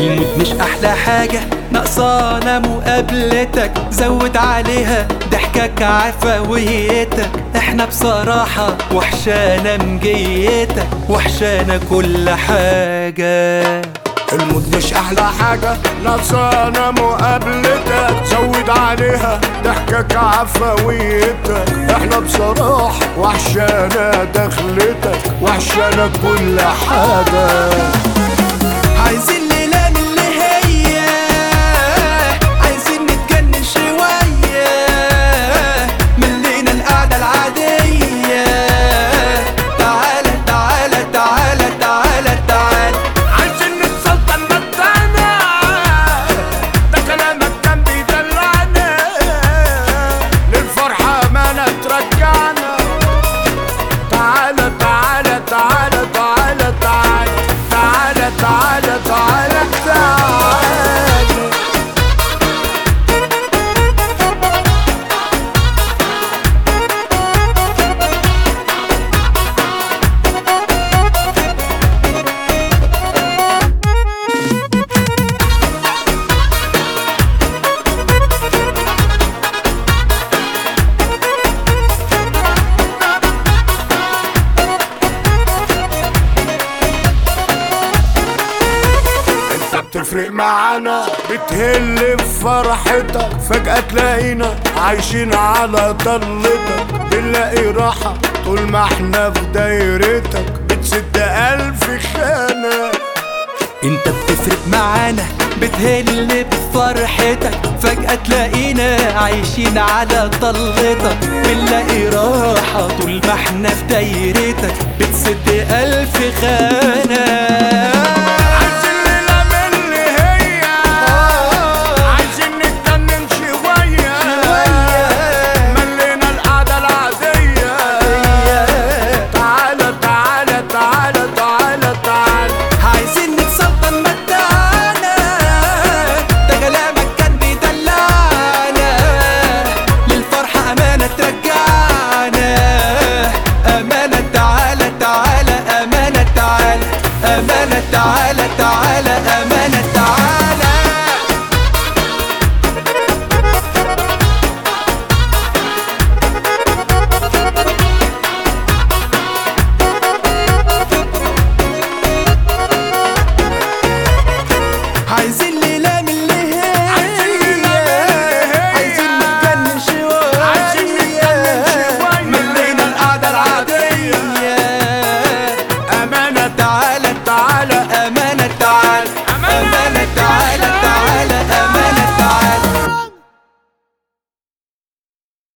الموت مش احلى حاجة ناقصانا مقابلتك زود عليها ضحكك عفويتك احنا بصراحة وحشانا مجيتك وحشانا كل حاجة المود مش احلى حاجة ناقصانا مقابلتك زود عليها ضحكك عفويتك احنا بصراحة وحشانا دخلتك وحشانا كل حاجة عايزين ليلة من اللي هي عايزين نتجنن شوية ملينا القعدة العادية تعالى تعالى تعالى تعالى تعالى عايزين نتسلطن متانا ده كلامك كان بيدلعنا للفرحة امانة ترجعنا تعالى تعالى تعالى تعالى تعالى تعالى تعالى تعالى تعالى انت بتفرق معانا بتهل في فرحتك فجأة تلاقينا عايشين على ضلتك بنلاقي راحة طول ما احنا في دايرتك بتسد ألف خانة انت بتفرق معانا بتهل بفرحتك فجأة تلاقينا عايشين على طلتك بنلاقي راحة طول ما احنا في دايرتك بتسد ألف خانة عايزين ليلة من اللي هي عايزين نتجنن شوية ملينا القعدة العادية تعالى تعالى تعالى تعالى تعالى عايزين نتسلطن متانا ده كلامك كان بيدلعنا للفرحة أمانة ترجعنا أمانة تعالى تعالى أمانة تعالى أمانة تعالى تعالى